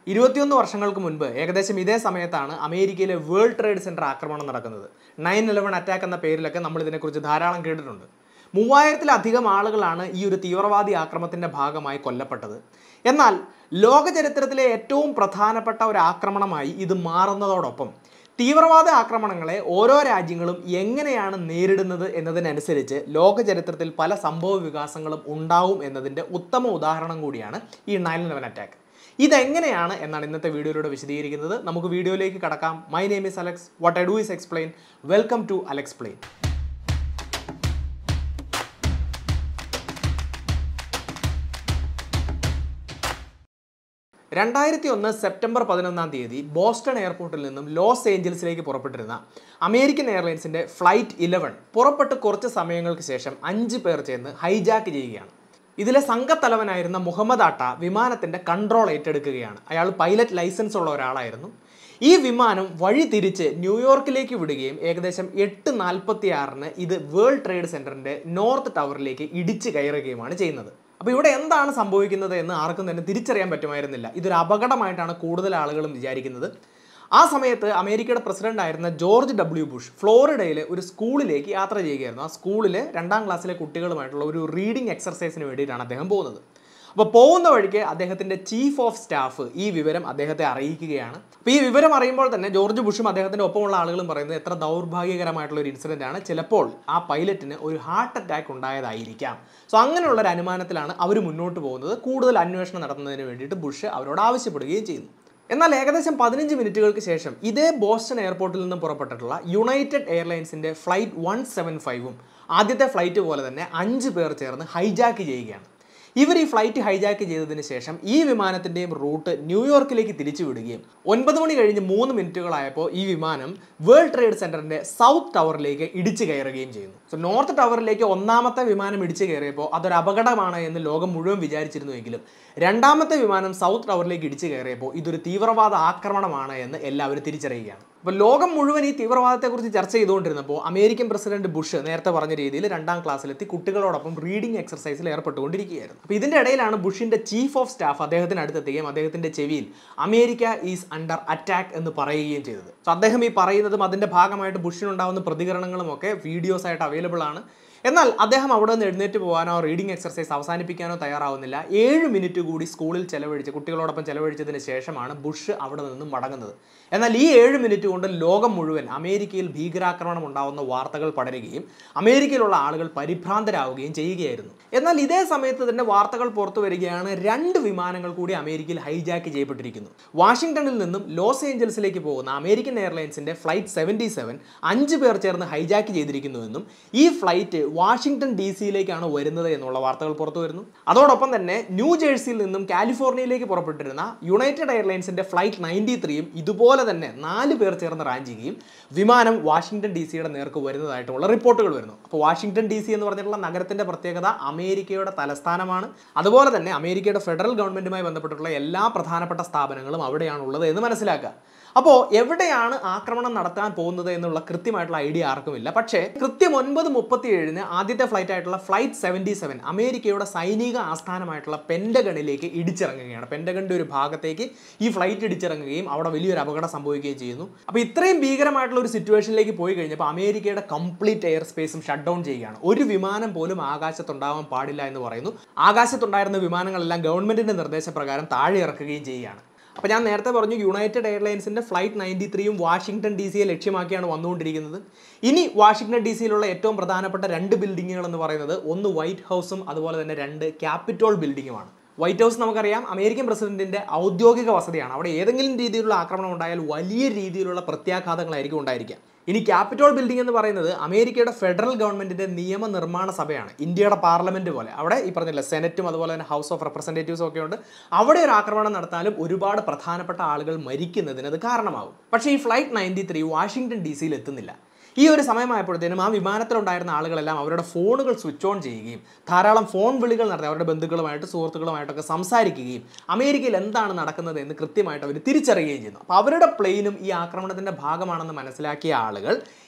ഇരുപത്തിയൊന്ന് വർഷങ്ങൾക്ക് മുൻപ് ഏകദേശം ഇതേ സമയത്താണ് അമേരിക്കയിലെ വേൾഡ് ട്രേഡ് സെന്റർ ആക്രമണം നടക്കുന്നത് നയൻ ഇലവൻ അറ്റാക്ക് എന്ന പേരിലൊക്കെ നമ്മൾ ഇതിനെക്കുറിച്ച് ധാരാളം കേട്ടിട്ടുണ്ട് മൂവായിരത്തിലധികം ആളുകളാണ് ഈ ഒരു തീവ്രവാദി ആക്രമണത്തിന്റെ ഭാഗമായി കൊല്ലപ്പെട്ടത് എന്നാൽ ലോക ചരിത്രത്തിലെ ഏറ്റവും പ്രധാനപ്പെട്ട ഒരു ആക്രമണമായി ഇത് മാറുന്നതോടൊപ്പം തീവ്രവാദ ആക്രമണങ്ങളെ ഓരോ രാജ്യങ്ങളും എങ്ങനെയാണ് നേരിടുന്നത് എന്നതിനനുസരിച്ച് ലോക ചരിത്രത്തിൽ പല സംഭവ വികാസങ്ങളും ഉണ്ടാവും എന്നതിൻ്റെ ഉത്തമ ഉദാഹരണം കൂടിയാണ് ഈ നയൻ ഇലവൻ അറ്റാക്ക് ഇതെങ്ങനെയാണ് എന്നാണ് ഇന്നത്തെ വീഡിയോയിലൂടെ വിശദീകരിക്കുന്നത് നമുക്ക് വീഡിയോയിലേക്ക് കടക്കാം my name is Alex what I do is explain welcome to Alexplain രണ്ടായിരത്തി ഒന്ന് സെപ്റ്റംബർ പതിനൊന്നാം തീയതി ബോസ്റ്റൺ എയർപോർട്ടിൽ നിന്നും ലോസ് ഏഞ്ചൽസിലേക്ക് പുറപ്പെട്ടിരുന്ന അമേരിക്കൻ എയർലൈൻസിന്റെ ഫ്ലൈറ്റ് ഇലവൻ പുറപ്പെട്ട് കുറച്ച് സമയങ്ങൾക്ക് ശേഷം അഞ്ച് പേർ ചേർന്ന് ഹൈജാക്ക് ചെയ്യുകയാണ് ഇതിലെ സംഘത്തലവനായിരുന്ന മുഹമ്മദ് ആട്ട വിമാനത്തിന്റെ കൺട്രോൾ ഏറ്റെടുക്കുകയാണ് അയാൾ പൈലറ്റ് ലൈസൻസ് ഉള്ള ഒരാളായിരുന്നു ഈ വിമാനം വഴി തിരിച്ച് ന്യൂയോർക്കിലേക്ക് വിടുകയും ഏകദേശം എട്ട് നാൽപ്പത്തി ആറിന് ഇത് വേൾഡ് ട്രേഡ് സെന്ററിന്റെ നോർത്ത് ടവറിലേക്ക് ഇടിച്ചു കയറുകയുമാണ് ചെയ്യുന്നത് അപ്പോൾ ഇവിടെ എന്താണ് സംഭവിക്കുന്നത് എന്ന് ആർക്കും തന്നെ തിരിച്ചറിയാൻ പറ്റുമായിരുന്നില്ല ഇതൊരു അപകടമായിട്ടാണ് കൂടുതൽ ആളുകളും വിചാരിക്കുന്നത് ആ സമയത്ത് അമേരിക്കയുടെ പ്രസിഡന്റ് ആയിരുന്ന ജോർജ് ഡബ്ല്യു ബുഷ് ഫ്ലോറിഡയിലെ ഒരു സ്കൂളിലേക്ക് യാത്ര ചെയ്യുകയായിരുന്നു ആ സ്കൂളിൽ രണ്ടാം ക്ലാസ്സിലെ കുട്ടികളുമായിട്ടുള്ള ഒരു റീഡിംഗ് എക്സർസൈസിന് വേണ്ടിയിട്ടാണ് അദ്ദേഹം പോകുന്നത് അപ്പോൾ പോകുന്ന വഴിക്ക് അദ്ദേഹത്തിന്റെ ചീഫ് ഓഫ് സ്റ്റാഫ് ഈ വിവരം അദ്ദേഹത്തെ അറിയിക്കുകയാണ് അപ്പോൾ ഈ വിവരം അറിയുമ്പോൾ തന്നെ ജോർജ് ബുഷും അദ്ദേഹത്തിന്റെ ഒപ്പമുള്ള ആളുകളും പറയുന്നത് എത്ര ദൗർഭാഗ്യകരമായിട്ടുള്ള ഒരു ഇൻസിഡന്റ് ആണ് ചിലപ്പോൾ ആ പൈലറ്റിന് ഒരു ഹാർട്ട് അറ്റാക്ക് ഉണ്ടായതായിരിക്കാം സോ അങ്ങനെയുള്ള ഒരു അനുമാനത്തിലാണ് അവർ മുന്നോട്ട് പോകുന്നത് കൂടുതൽ അന്വേഷണം നടത്തുന്നതിന് വേണ്ടിയിട്ട് ബുഷ് അവരോട് ആവശ്യപ്പെടുകയും ചെയ്യുന്നു എന്നാൽ ഏകദേശം പതിനഞ്ച് മിനിറ്റുകൾക്ക് ശേഷം ഇതേ ബോസ്റ്റൺ എയർപോർട്ടിൽ നിന്നും പുറപ്പെട്ടിട്ടുള്ള യുണൈറ്റഡ് എയർലൈൻസിന്റെ ഫ്ലൈറ്റ് വൺ സെവൻ ഫൈവും ആദ്യത്തെ ഫ്ലൈറ്റ് പോലെ തന്നെ അഞ്ച് പേർ ചേർന്ന് ഹൈജാക്ക് ചെയ്യുകയാണ് ഇവർ ഈ ഫ്ലൈറ്റ് ഹൈജാക്ക് ചെയ്തതിന് ശേഷം ഈ വിമാനത്തിന്റെയും റൂട്ട് ന്യൂയോർക്കിലേക്ക് തിരിച്ചു വിടുകയും ഒൻപത് മണി കഴിഞ്ഞ് മൂന്ന് മിനിറ്റുകളായപ്പോൾ ഈ വിമാനം വേൾഡ് ട്രേഡ് സെന്ററിന്റെ സൗത്ത് ടവറിലേക്ക് ഇടിച്ചു കയറുകയും ചെയ്യുന്നു സോ നോർത്ത് ടവറിലേക്ക് ഒന്നാമത്തെ വിമാനം ഇടിച്ചു കയറിയപ്പോൾ അതൊരു അപകടമാണ് എന്ന് ലോകം മുഴുവൻ വിചാരിച്ചിരുന്നുവെങ്കിലും രണ്ടാമത്തെ വിമാനം സൗത്ത് ടവറിലേക്ക് ഇടിച്ചു കയറിയപ്പോൾ ഇതൊരു തീവ്രവാദ ആക്രമണമാണ് എന്ന് എല്ലാവരും തിരിച്ചറിയുകയാണ് അപ്പോൾ ലോകം മുഴുവൻ ഈ തീവ്രവാദത്തെക്കുറിച്ച് ചർച്ച ചെയ്തുകൊണ്ടിരുന്നപ്പോൾ അമേരിക്കൻ പ്രസിഡന്റ് ബുഷ് നേരത്തെ പറഞ്ഞ രീതിയിൽ രണ്ടാം ക്ലാസ്സിലെത്തി കുട്ടികളോടൊപ്പം റീഡിംഗ് എക്സർസൈസിൽ ഏർപ്പെട്ടുകൊണ്ടിരിക്കുകയായിരുന്നു അപ്പോൾ ഇതിന്റെ ഇടയിലാണ് ബുഷിന്റെ ചീഫ് ഓഫ് സ്റ്റാഫ് അദ്ദേഹത്തിന് അടുത്തെത്തുകയും അദ്ദേഹത്തിന്റെ ചെവിയിൽ അമേരിക്ക ഈസ് അണ്ടർ അറ്റാക്ക് എന്ന് പറയുകയും ചെയ്തത് സോ അദ്ദേഹം ഈ പറയുന്നതും അതിന്റെ ഭാഗമായിട്ട് ബുഷിനുണ്ടാവുന്ന പ്രതികരണങ്ങളും ഒക്കെ വീഡിയോസ് ആയിട്ട് അവൈലബിൾ ആണ് എന്നാൽ അദ്ദേഹം അവിടെ നിന്ന് എഴുന്നേറ്റ് പോകാനോ റീഡിംഗ് എക്സർസൈസ് അവസാനിപ്പിക്കാനോ തയ്യാറാവുന്നില്ല ഏഴ് മിനിറ്റ് കൂടി സ്കൂളിൽ ചെലവഴിച്ച് കുട്ടികളോടൊപ്പം ചെലവഴിച്ചതിന് ശേഷമാണ് ബുഷ് അവിടെ നിന്നും മടങ്ങുന്നത് എന്നാൽ ഈ ഏഴ് മിനിറ്റ് കൊണ്ട് ലോകം മുഴുവൻ അമേരിക്കയിൽ ഭീകരാക്രമണം ഉണ്ടാവുന്ന വാർത്തകൾ പടരുകയും അമേരിക്കയിലുള്ള ആളുകൾ പരിഭ്രാന്തരാവുകയും ചെയ്യുകയായിരുന്നു എന്നാൽ ഇതേ സമയത്ത് തന്നെ വാർത്തകൾ പുറത്തു വരികയാണ് രണ്ട് വിമാനങ്ങൾ കൂടി അമേരിക്കയിൽ ഹൈജാക്ക് ചെയ്യപ്പെട്ടിരിക്കുന്നു വാഷിംഗ്ടണിൽ നിന്നും ലോസ് ഏഞ്ചൽസിലേക്ക് പോകുന്ന അമേരിക്കൻ എയർലൈൻസിന്റെ ഫ്ലൈറ്റ് സെവൻറ്റി സെവൻ അഞ്ച് പേർ ചേർന്ന് ഹൈജാക്ക് ചെയ്തിരിക്കുന്നുവെന്നും ഈ ഫ്ലൈറ്റ് വാഷിംഗ്ടൺ ഡി സിയിലേക്കാണ് വരുന്നത് എന്നുള്ള വാർത്തകൾ പുറത്തു വരുന്നു അതോടൊപ്പം തന്നെ ന്യൂ ജേഴ്സിയിൽ നിന്നും കാലിഫോർണിയയിലേക്ക് പുറപ്പെട്ടിരുന്ന യുണൈറ്റഡ് എയർലൈൻസിന്റെ ഫ്ലൈറ്റ് നയൻറ്റി ത്രീയും ഇതുപോലെ തന്നെ നാല് പേർ ചേർന്ന് റാഞ്ച് ചെയ്യുകയും വിമാനം വാഷിംഗ്ടൺ ഡി സിയുടെ നേർക്ക് വരുന്നതായിട്ടുള്ള റിപ്പോർട്ടുകൾ വരുന്നു അപ്പോൾ വാഷിംഗ്ടൺ ഡി സി എന്ന് പറഞ്ഞിട്ടുള്ള നഗരത്തിന്റെ പ്രത്യേകത അമേരിക്കയുടെ തലസ്ഥാനമാണ് അതുപോലെ തന്നെ അമേരിക്കയുടെ ഫെഡറൽ ഗവൺമെന്റുമായി ബന്ധപ്പെട്ടിട്ടുള്ള എല്ലാ പ്രധാനപ്പെട്ട സ്ഥാപനങ്ങളും അവിടെയാണുള്ളത് എന്ന് മനസ്സിലാക്കുക അപ്പോൾ എവിടെയാണ് ആക്രമണം നടത്താൻ പോകുന്നത് എന്നുള്ള കൃത്യമായിട്ടുള്ള ഐഡിയ ആർക്കുമില്ല പക്ഷേ കൃത്യം ഒൻപത് മുപ്പത്തി ഏഴിന് ആദ്യത്തെ ഫ്ലൈറ്റ് ആയിട്ടുള്ള ഫ്ലൈറ്റ് സെവൻറ്റി സെവൻ അമേരിക്കയുടെ സൈനിക ആസ്ഥാനമായിട്ടുള്ള പെൻഡഗണിലേക്ക് ഇടിച്ചിറങ്ങുകയാണ് പെൻഡഗണിന്റെ ഒരു ഭാഗത്തേക്ക് ഈ ഫ്ലൈറ്റ് ഇടിച്ചിറങ്ങുകയും അവിടെ വലിയൊരു അപകടം സംഭവിക്കുകയും ചെയ്യുന്നു അപ്പോൾ ഇത്രയും ഭീകരമായിട്ടുള്ള ഒരു സിറ്റുവേഷനിലേക്ക് പോയി കഴിഞ്ഞപ്പോൾ അമേരിക്കയുടെ കംപ്ലീറ്റ് എയർ സ്പേസും ഷട്ട് ഡൗൺ ചെയ്യുകയാണ് ഒരു വിമാനം പോലും ആകാശത്തുണ്ടാവാൻ പാടില്ല എന്ന് പറയുന്നു ആകാശത്തുണ്ടായിരുന്ന വിമാനങ്ങളെല്ലാം ഗവൺമെന്റിന്റെ നിർദ്ദേശപ്രകാരം താഴെ ഇറക്കുകയും ചെയ്യുകയാണ് അപ്പോൾ ഞാൻ നേരത്തെ പറഞ്ഞു യുണൈറ്റഡ് എയർലൈൻസിന്റെ ഫ്ലൈറ്റ് നയൻറ്റി ത്രീയും വാഷിംഗ്ടൺ ഡി സിയെ ലക്ഷ്യമാക്കിയാണ് വന്നുകൊണ്ടിരിക്കുന്നത് ഇനി വാഷിംഗ്ടൺ ഡി സിയിലുള്ള ഏറ്റവും പ്രധാനപ്പെട്ട രണ്ട് ബിൽഡിങ്ങുകൾ എന്ന് പറയുന്നത് ഒന്ന് വൈറ്റ് ഹൗസും അതുപോലെ തന്നെ രണ്ട് ക്യാപിറ്റോൾ ബിൽഡിങ്ങുമാണ് വൈറ്റ് ഹൗസ് നമുക്കറിയാം അമേരിക്കൻ പ്രസിഡന്റിന്റെ ഔദ്യോഗിക വസതിയാണ് അവിടെ ഏതെങ്കിലും രീതിയിലുള്ള ആക്രമണം ഉണ്ടായാൽ വലിയ രീതിയിലുള്ള പ്രത്യാഘാതങ്ങളായിരിക്കും ഉണ്ടായിരിക്കുക ഇനി ക്യാപിറ്റോൾ ബിൽഡിംഗ് എന്ന് പറയുന്നത് അമേരിക്കയുടെ ഫെഡറൽ ഗവൺമെന്റിന്റെ നിയമനിർമ്മാണ സഭയാണ് ഇന്ത്യയുടെ പാർലമെന്റ് പോലെ അവിടെ ഈ പറഞ്ഞില്ല സെനറ്റും അതുപോലെ തന്നെ ഹൗസ് ഓഫ് റെപ്രസെന്റേറ്റീവ്സും ഒക്കെ ഉണ്ട് അവിടെ ഒരു ആക്രമണം നടത്താനും ഒരുപാട് പ്രധാനപ്പെട്ട ആളുകൾ മരിക്കുന്നതിന് അത് കാരണമാകും പക്ഷേ ഈ flight ninety three Washington D സിയിൽ എത്തുന്നില്ല ഈ ഒരു സമയമായപ്പോഴത്തേനും ആ വിമാനത്തിലുണ്ടായിരുന്ന ആളുകളെല്ലാം അവരുടെ ഫോണുകൾ സ്വിച്ച് ഓൺ ചെയ്യുകയും ധാരാളം ഫോൺ വിളികൾ നടത്തി അവരുടെ ബന്ധുക്കളുമായിട്ട് സുഹൃത്തുക്കളുമായിട്ടൊക്കെ സംസാരിക്കുകയും അമേരിക്കയിൽ എന്താണ് നടക്കുന്നത് എന്ന് കൃത്യമായിട്ട് അവർ തിരിച്ചറിയുകയും ചെയ്യുന്നു അപ്പോൾ അവരുടെ പ്ലെയിനും ഈ ആക്രമണത്തിന്റെ ഭാഗമാണെന്ന് മനസ്സിലാക്കിയ ആളുകൾ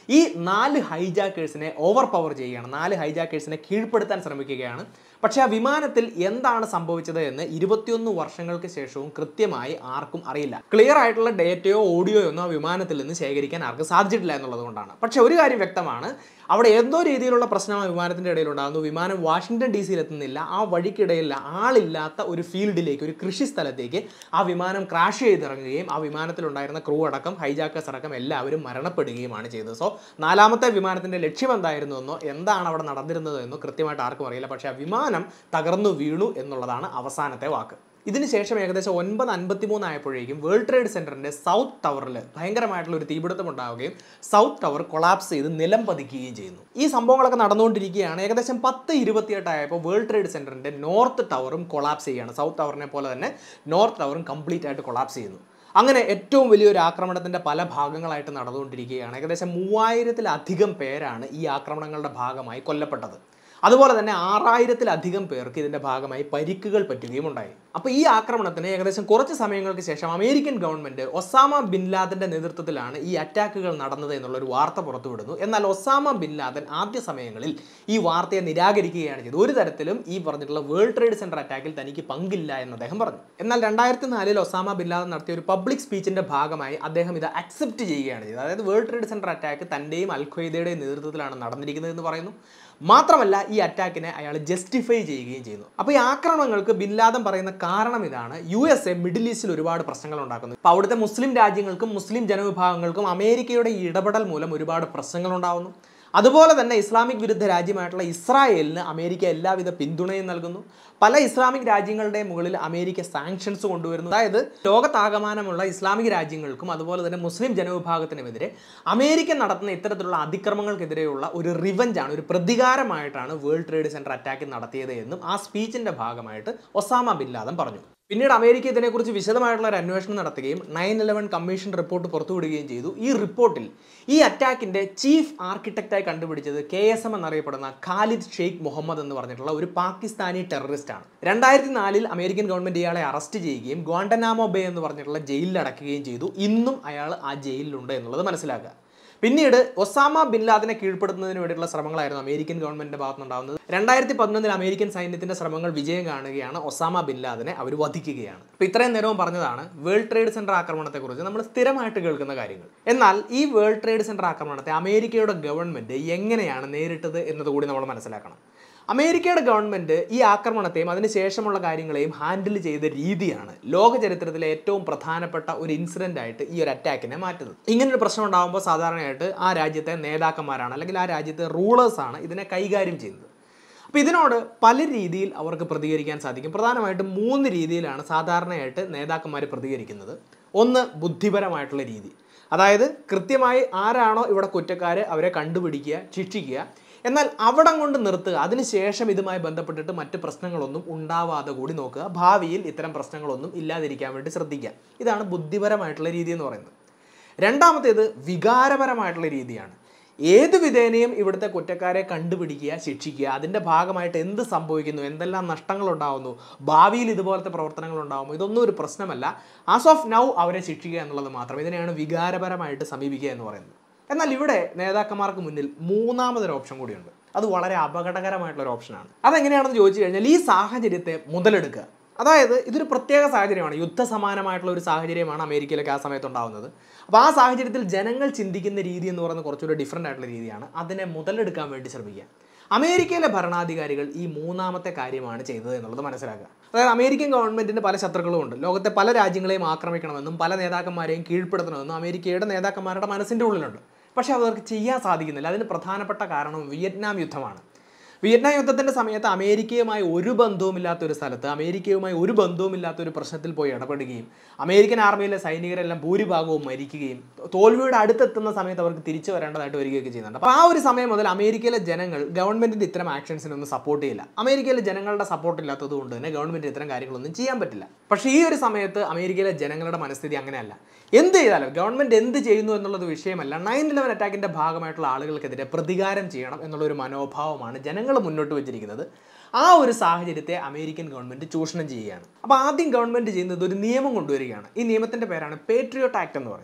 ഈ നാല് ഹൈജാക്കേഴ്സിനെ ഓവർ പവർ ചെയ്യുകയാണ് നാല് ഹൈജാക്കേഴ്സിനെ കീഴ്പ്പെടുത്താൻ ശ്രമിക്കുകയാണ് പക്ഷേ ആ വിമാനത്തിൽ എന്താണ് സംഭവിച്ചത് എന്ന് ഇരുപത്തിയൊന്ന് വർഷങ്ങൾക്ക് ശേഷവും കൃത്യമായി ആർക്കും അറിയില്ല ക്ലിയർ ആയിട്ടുള്ള ഡേറ്റയോ ഓഡിയോയോ ഒന്നും ആ വിമാനത്തിൽ നിന്ന് ശേഖരിക്കാൻ ആർക്കും സാധിച്ചിട്ടില്ല എന്നുള്ളത് കൊണ്ടാണ് പക്ഷേ ഒരു കാര്യം വ്യക്തമാണ് അവിടെ എന്തോ രീതിയിലുള്ള പ്രശ്നം ആ വിമാനത്തിൻ്റെ ഇടയിൽ ഉണ്ടാകുന്നു വിമാനം വാഷിംഗ്ടൺ ഡി സിയിൽ എത്തുന്നില്ല ആ വഴിക്കിടയിൽ ആളില്ലാത്ത ഒരു ഫീൽഡിലേക്ക് ഒരു കൃഷി സ്ഥലത്തേക്ക് ആ വിമാനം ക്രാഷ് ചെയ്തിറങ്ങുകയും ആ വിമാനത്തിലുണ്ടായിരുന്ന ക്രൂ അടക്കം ഹൈജാക്കേഴ്സ് അടക്കം എല്ലാവരും മരണപ്പെടുകയുമാണ് ചെയ്തത് സോ നാലാമത്തെ വിമാനത്തിൻ്റെ ലക്ഷ്യം എന്തായിരുന്നു എന്നോ എന്താണ് അവിടെ നടന്നിരുന്നത് എന്നോ കൃത്യമായിട്ട് ആർക്കും അറിയില്ല പക്ഷേ ആ വിമാനം തകർന്നു വീണു എന്നുള്ളതാണ് അവസാനത്തെ വാക്ക് ഇതിനുശേഷം ഏകദേശം ഒൻപത് അൻപത്തി ആയപ്പോഴേക്കും വേൾഡ് ട്രേഡ് സെന്ററിന്റെ സൗത്ത് ടവറിൽ ഭയങ്കരമായിട്ടുള്ള ഒരു തീപിടുത്തം ഉണ്ടാവുകയും സൗത്ത് ടവർ കൊളാപ്സ് ചെയ്ത് നിലം പതിക്കുകയും ചെയ്യുന്നു ഈ സംഭവങ്ങളൊക്കെ നടന്നുകൊണ്ടിരിക്കുകയാണ് ഏകദേശം പത്ത് ഇരുപത്തിയെട്ടായപ്പോൾ വേൾഡ് ട്രേഡ് സെന്ററിന്റെ നോർത്ത് ടവറും കൊളാപ്സ് ചെയ്യുകയാണ് സൗത്ത് ടവറിനെ പോലെ തന്നെ നോർത്ത് ടവറും കംപ്ലീറ്റ് ആയിട്ട് കൊളാപ്സ് ചെയ്യുന്നു അങ്ങനെ ഏറ്റവും വലിയൊരു ആക്രമണത്തിന്റെ പല ഭാഗങ്ങളായിട്ട് നടന്നുകൊണ്ടിരിക്കുകയാണ് ഏകദേശം മൂവായിരത്തിലധികം പേരാണ് ഈ ആക്രമണങ്ങളുടെ ഭാഗമായി കൊല്ലപ്പെട്ടത് അതുപോലെ തന്നെ ആറായിരത്തിലധികം പേർക്ക് ഇതിന്റെ ഭാഗമായി പരിക്കുകൾ പറ്റുകയും ഉണ്ടായി അപ്പോൾ ഈ ആക്രമണത്തിന് ഏകദേശം കുറച്ച് സമയങ്ങൾക്ക് ശേഷം അമേരിക്കൻ ഗവൺമെന്റ് ഒസാമ ബിൻ ലാദന്റെ നേതൃത്വത്തിലാണ് ഈ അറ്റാക്കുകൾ നടന്നത് എന്നുള്ള ഒരു വാർത്ത പുറത്തുവിടുന്നു എന്നാൽ ഒസാമ ബിൻ ലാദൻ ആദ്യ സമയങ്ങളിൽ ഈ വാർത്തയെ നിരാകരിക്കുകയാണ് ചെയ്തത് ഒരു തരത്തിലും ഈ പറഞ്ഞിട്ടുള്ള വേൾഡ് ട്രേഡ് സെന്റർ അറ്റാക്കിൽ തനിക്ക് പങ്കില്ല എന്ന് അദ്ദേഹം പറഞ്ഞു എന്നാൽ രണ്ടായിരത്തി നാലിൽ ഒസാമ ബിൻ ലാദൻ നടത്തിയ ഒരു പബ്ലിക് സ്പീച്ചിന്റെ ഭാഗമായി അദ്ദേഹം ഇത് അക്സെപ്റ്റ് ചെയ്യുകയാണ് ചെയ്തത് അതായത് വേൾഡ് ട്രേഡ് സെന്റർ അറ്റാക്ക് തന്റെയും അൽ ഖ്വയ്ദയുടെയും നേതൃത്വത്തിലാണ് നടന്നിരിക്കുന്നത് എന്ന് പറയുന്നു മാത്രമല്ല ഈ അറ്റാക്കിനെ അയാൾ ജസ്റ്റിഫൈ ചെയ്യുകയും ചെയ്യുന്നു അപ്പോൾ ഈ ആക്രമണങ്ങൾക്ക് ബിൻലാദൻ പറയുന്ന കാരണം ഇതാണ് യു എസ് എ മിഡിൽ ഈസ്റ്റിൽ ഒരുപാട് പ്രശ്നങ്ങൾ ഉണ്ടാക്കുന്നു അപ്പോൾ അവിടുത്തെ മുസ്ലിം രാജ്യങ്ങൾക്കും മുസ്ലിം ജനവിഭാഗങ്ങൾക്കും അമേരിക്കയുടെ ഈ ഇടപെടൽ മൂലം ഒരുപാട് പ്രശ്നങ്ങൾ ഉണ്ടാകുന്നു അതുപോലെ തന്നെ ഇസ്ലാമിക് വിരുദ്ധ രാജ്യമായിട്ടുള്ള ഇസ്രായേലിന് അമേരിക്ക എല്ലാവിധ പിന്തുണയും നൽകുന്നു പല ഇസ്ലാമിക് രാജ്യങ്ങളുടെ മുകളിൽ അമേരിക്ക സാങ്ഷൻസ് കൊണ്ടുവരുന്നു അതായത് ലോകത്താകമാനമുള്ള ഇസ്ലാമിക് രാജ്യങ്ങൾക്കും അതുപോലെ തന്നെ മുസ്ലിം ജനവിഭാഗത്തിനുമെതിരെ അമേരിക്ക നടത്തുന്ന ഇത്തരത്തിലുള്ള അതിക്രമങ്ങൾക്കെതിരെയുള്ള ഒരു റിവഞ്ചാണ് ഒരു പ്രതികാരമായിട്ടാണ് വേൾഡ് ട്രേഡ് സെന്റർ അറ്റാക്ക് നടത്തിയത് എന്നും ആ സ്പീച്ചിന്റെ ഭാഗമായിട്ട് ഒസാമ ബിൻ ലാദൻ പറഞ്ഞു പിന്നീട് അമേരിക്ക ഇതിനെക്കുറിച്ച് വിശദമായിട്ടുള്ള ഒരു അന്വേഷണം നടത്തുകയും നയൻ ഇലവൻ കമ്മീഷൻ റിപ്പോർട്ട് പുറത്തുവിടുകയും ചെയ്തു ഈ റിപ്പോർട്ടിൽ ഈ അറ്റാക്കിന്റെ ചീഫ് ആർക്കിടെക്റ്റായി കണ്ടുപിടിച്ചത് കെ എസ് എം എന്നറിയപ്പെടുന്ന ഖാലിദ് ഷെയ്ഖ് മുഹമ്മദ് എന്ന് പറഞ്ഞിട്ടുള്ള ഒരു പാകിസ്ഥാനി ടെററിസ്റ്റ് ആണ് രണ്ടായിരത്തി നാലിൽ അമേരിക്കൻ ഗവൺമെന്റ് ഇയാളെ അറസ്റ്റ് ചെയ്യുകയും ഗ്വാണ്ടനാമോ ബേ എന്ന് പറഞ്ഞിട്ടുള്ള ജയിലിൽ അടക്കുകയും ചെയ്തു ഇന്നും അയാൾ ആ ജയിലിലുണ്ട് എന്നുള്ളത് മനസ്സിലാക്കുക പിന്നീട് ഒസാമ ബിൻ ലാദനെ കീഴ്പ്പെടുത്തുന്നതിന് വേണ്ടിയുള്ള ശ്രമങ്ങളായിരുന്നു അമേരിക്കൻ ഗവൺമെന്റിന്റെ ഭാഗത്തുനിന്നുണ്ടാകുന്നത് രണ്ടായിരത്തി പതിനൊന്നിൽ അമേരിക്കൻ സൈന്യത്തിന്റെ ശ്രമങ്ങൾ വിജയം കാണുകയാണ് ഒസാമ ബിൻ ലാദനെ അവർ വധിക്കുകയാണ് അപ്പോൾ ഇത്രയും നേരവും പറഞ്ഞതാണ് വേൾഡ് ട്രേഡ് സെന്റർ ആക്രമണത്തെക്കുറിച്ച് നമ്മൾ സ്ഥിരമായിട്ട് കേൾക്കുന്ന കാര്യങ്ങൾ എന്നാൽ ഈ വേൾഡ് ട്രേഡ് സെന്റർ ആക്രമണത്തെ അമേരിക്കയുടെ ഗവൺമെന്റ് എങ്ങനെയാണ് നേരിട്ടത് എന്നതുകൂടി നമ്മൾ മനസ്സിലാക്കണം അമേരിക്കയുടെ ഗവൺമെന്റ് ഈ ആക്രമണത്തെയും അതിനുശേഷമുള്ള കാര്യങ്ങളെയും ഹാൻഡിൽ ചെയ്ത രീതിയാണ് ലോക ചരിത്രത്തിലെ ഏറ്റവും പ്രധാനപ്പെട്ട ഒരു ഇൻസിഡന്റ് ആയിട്ട് ഈ ഒരു അറ്റാക്കിനെ മാറ്റുന്നത് ഇങ്ങനൊരു പ്രശ്നം ഉണ്ടാകുമ്പോൾ സാധാരണയായിട്ട് ആ രാജ്യത്തെ നേതാക്കന്മാരാണ് അല്ലെങ്കിൽ ആ രാജ്യത്തെ റൂളേഴ്സാണ് ഇതിനെ കൈകാര്യം ചെയ്യുന്നത് അപ്പോൾ ഇതിനോട് പല രീതിയിൽ അവർക്ക് പ്രതികരിക്കാൻ സാധിക്കും പ്രധാനമായിട്ടും മൂന്ന് രീതിയിലാണ് സാധാരണയായിട്ട് നേതാക്കന്മാർ പ്രതികരിക്കുന്നത് ഒന്ന് ബുദ്ധിപരമായിട്ടുള്ള രീതി അതായത് കൃത്യമായി ആരാണോ ഇവിടെ കുറ്റക്കാർ അവരെ കണ്ടുപിടിക്കുക ശിക്ഷിക്കുക എന്നാൽ അവിടം കൊണ്ട് നിർത്തുക അതിനുശേഷം ഇതുമായി ബന്ധപ്പെട്ടിട്ട് മറ്റ് പ്രശ്നങ്ങളൊന്നും ഉണ്ടാവാതെ കൂടി നോക്കുക ഭാവിയിൽ ഇത്തരം പ്രശ്നങ്ങളൊന്നും ഇല്ലാതിരിക്കാൻ വേണ്ടി ശ്രദ്ധിക്കുക ഇതാണ് ബുദ്ധിപരമായിട്ടുള്ള രീതി എന്ന് പറയുന്നത് രണ്ടാമത്തേത് വികാരപരമായിട്ടുള്ള രീതിയാണ് ഏത് വിധേനയും ഇവിടുത്തെ കുറ്റക്കാരെ കണ്ടുപിടിക്കുക ശിക്ഷിക്കുക അതിൻ്റെ ഭാഗമായിട്ട് എന്ത് സംഭവിക്കുന്നു എന്തെല്ലാം നഷ്ടങ്ങൾ ഉണ്ടാകുന്നു ഭാവിയിൽ ഇതുപോലത്തെ പ്രവർത്തനങ്ങൾ ഉണ്ടാകുമോ ഇതൊന്നും ഒരു പ്രശ്നമല്ല ആസ് ഓഫ് നൗ അവരെ ശിക്ഷിക്കുക എന്നുള്ളത് മാത്രം ഇതിനെയാണ് വികാരപരമായിട്ട് സമീപിക്കുക എന്ന് പറയുന്നത് എന്നാൽ ഇവിടെ നേതാക്കന്മാർക്ക് മുന്നിൽ മൂന്നാമതൊരു ഓപ്ഷൻ കൂടിയുണ്ട് അത് വളരെ അപകടകരമായിട്ടുള്ള ഒരു ഓപ്ഷനാണ് അതെങ്ങനെയാണെന്ന് ചോദിച്ചു കഴിഞ്ഞാൽ ഈ സാഹചര്യത്തെ മുതലെടുക്കുക അതായത് ഇതൊരു പ്രത്യേക സാഹചര്യമാണ് യുദ്ധസമാനമായിട്ടുള്ള ഒരു സാഹചര്യമാണ് അമേരിക്കയിലൊക്കെ ആ സമയത്ത് ഉണ്ടാകുന്നത് അപ്പോൾ ആ സാഹചര്യത്തിൽ ജനങ്ങൾ ചിന്തിക്കുന്ന രീതി എന്ന് പറയുന്നത് കുറച്ചുകൂടി ഡിഫറെൻ്റ് ആയിട്ടുള്ള രീതിയാണ് അതിനെ മുതലെടുക്കാൻ വേണ്ടി ശ്രമിക്കുക അമേരിക്കയിലെ ഭരണാധികാരികൾ ഈ മൂന്നാമത്തെ കാര്യമാണ് ചെയ്തത് എന്നുള്ളത് മനസ്സിലാക്കുക അതായത് അമേരിക്കൻ ഗവൺമെന്റിന് പല ശത്രുക്കളും ഉണ്ട് ലോകത്തെ പല രാജ്യങ്ങളെയും ആക്രമിക്കണമെന്നും പല നേതാക്കന്മാരെയും കീഴ്പ്പെടുത്തണമെന്നും അമേരിക്കയുടെ നേതാക്കന്മാരുടെ മനസ്സിൻ്റെ ഉള്ളിലുണ്ട് പക്ഷേ അവർക്ക് ചെയ്യാൻ സാധിക്കുന്നില്ല അതിന് പ്രധാനപ്പെട്ട കാരണം വിയറ്റ്നാം യുദ്ധമാണ് വിയറ്റ്നാം യുദ്ധത്തിന്റെ സമയത്ത് അമേരിക്കയുമായി ഒരു ബന്ധവുമില്ലാത്ത ഒരു സ്ഥലത്ത് അമേരിക്കയുമായി ഒരു ബന്ധവുമില്ലാത്ത ഒരു പ്രശ്നത്തിൽ പോയി ഇടപെടുകയും അമേരിക്കൻ ആർമിയിലെ സൈനികരെല്ലാം ഭൂരിഭാഗവും മരിക്കുകയും തോൽവിയുടെ അടുത്തെത്തുന്ന സമയത്ത് അവർക്ക് തിരിച്ചു വരേണ്ടതായിട്ട് വരികയൊക്കെ ചെയ്യുന്നുണ്ട് അപ്പോൾ ആ ഒരു സമയം മുതൽ അമേരിക്കയിലെ ജനങ്ങൾ ഗവൺമെന്റിന്റെ ഇത്തരം ആക്ഷൻസിനൊന്നും സപ്പോർട്ട് ചെയ്യില്ല അമേരിക്കയിലെ ജനങ്ങളുടെ സപ്പോർട്ട് ഇല്ലാത്തത് കൊണ്ട് തന്നെ ഗവൺമെന്റ് ഇത്തരം കാര്യങ്ങളൊന്നും ചെയ്യാൻ പറ്റില്ല പക്ഷേ ഈ ഒരു സമയത്ത് അമേരിക്കയിലെ ജനങ്ങളുടെ മനസ്ഥിതി അങ്ങനെയല്ല എന്ത് ചെയ്താലും ഗവൺമെന്റ് എന്ത് ചെയ്യുന്നു എന്നുള്ളത് വിഷയമല്ല നയൻ ഇലവൻ അറ്റാക്കിന്റെ ഭാഗമായിട്ടുള്ള ആളുകൾക്കെതിരെ പ്രതികാരം ചെയ്യണം എന്നുള്ള ഒരു മനോഭാവമാണ് ജനങ്ങൾ മുന്നോട്ട് വെച്ചിരിക്കുന്നത് ആ ഒരു സാഹചര്യത്തെ അമേരിക്കൻ ഗവൺമെന്റ് ചൂഷണം ചെയ്യുകയാണ് അപ്പോൾ ആദ്യം ഗവൺമെന്റ് ചെയ്യുന്നത് ഒരു നിയമം കൊണ്ടുവരികയാണ് ഈ നിയമത്തിന്റെ പേരാണ് പേട്രിയോട്ട് ആക്ട് എന്ന് പറയുന്നത്